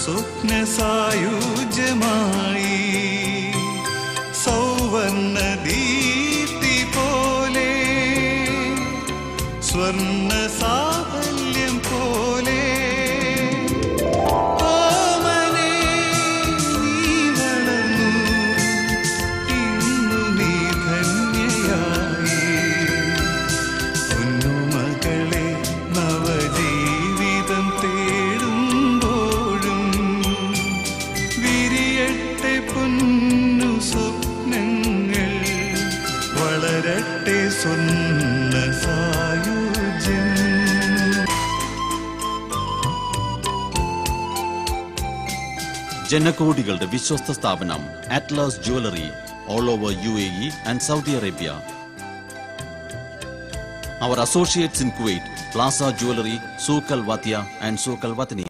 സ്വപ്ന സായുജ്യമായി സൗവർണ ദീപ്തി പോലെ സ്വർണ്ണ സാഫല്യം പോലെ ഓമനേ നീ വളർന്നു ഇന്നു നീ ധന്യയായി പൊന്നുമകളെ നവജീവിതം തേടുമ്പോഴും വിരിയട്ടെ പൊന്നു സ്വപ്നങ്ങൾ വളരട്ടെ സ്വർണ്ണ സായുജ്യം ജനകോടികളുടെ വിശ്വസ്ത സ്ഥാപനം Atlas jewellery all over U A E and Saudi Arabia our associates in Kuwait plaza jewellery സൂക്കൽ വാത്യ ആൻഡ് സൂക്കൽ വത്നി